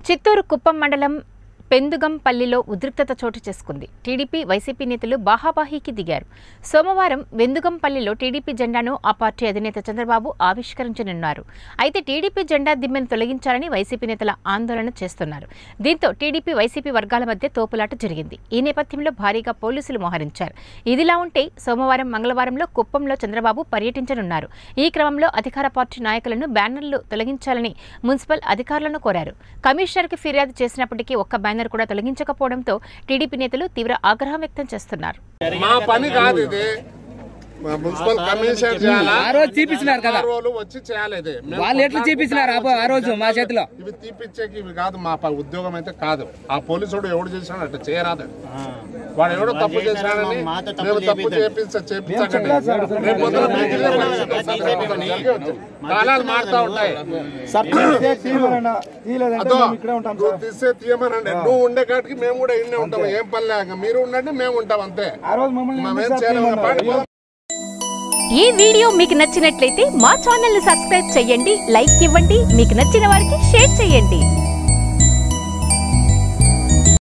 చిత్తూరు కుప్పం మండలం పెందుగంపల్లిలో ఉద్రిక్తత చోటు చేసుకుంది టీడీపీ వైసీపీ నేతలు బాహాబాహీకి దిగారు సోమవారం వెందుగంపల్లిలో టీడీపీ జెండాను ఆ పార్టీ అధినేత చంద్రబాబు ఆవిష్కరించనున్నారు అయితే టీడీపీ జెండా దిమ్మెను తొలగించాలని వైసీపీ నేతల ఆందోళన చేస్తున్నారు దీంతో టీడీపీ వైసీపీ వర్గాల మధ్య తోపులాట జరిగింది ఈ నేపథ్యంలో భారీగా పోలీసులు మోహరించారు ఇదిలా ఉంటే సోమవారం మంగళవారంలో కుప్పంలో చంద్రబాబు పర్యటించనున్నారు ఈ క్రమంలో అధికార పార్టీ నాయకులను బ్యానర్లు తొలగించాలని మున్సిపల్ అధికారులను కోరారు కమిషనర్కి ఫిర్యాదు చేసినప్పటికీ ఒక్క బ్యానర్ కూడా తొలగించకపోవడంతో టీడీపీ నేతలు తీవ్ర ఆగ్రహం వ్యక్తం చేస్తున్నారు మా పని కాదు ఇది మా మున్సిపల్ కమిషనర్ చేయాలా ఆ రోజు తీపిస్తున్నారు కదా రోజు వచ్చి చేయాలి ఇది మేము వాళ్ళు ఎట్లా తీపిస్తున్నారు ఆ- ఆ రోజు మా చేతిలో ఇవి తీపిచ్చేకి ఇవి కాదు మా ప- ఉద్యోగం అయితే కాదు ఆ పోలీసుడు ఎవడు చేసినాడు అట్లా చేయరాదు వాడు ఎవడో తప్పు చేసినాడని మేము తప్పు చేపించ చేపించకండి రేపు పొద్దున మీకు ఇదే పరిస్థితి వస్తుంది. జరిగే వచ్చింది. కాలాలు మారుతా ఉంటాయి సార్ తీస్తే తీయమనండి. తీయలేదంటే అదో మేము ఇక్కడే ఉంటాం నువ్వు సార్ తీస్తే తీయమనండి నువ్వు ఉండే కాటికి మేము కూడా ఇన్నే ఉంటాం ఏం పని లేక మీరు ఉండండి మేము ఉంటాం అంతే ఆ రోజు మమ్మల్ని మేమేం ఎందుకు సార్ చేయలేము తీయమన్నారు? పాడి ఈ వీడియో మీకు నచ్చినట్లయితే మా ఛానల్ ని సబ్స్క్రైబ్ చేయండి లైక్ ఇవ్వండి మీకు నచ్చిన వారికి షేర్ చేయండి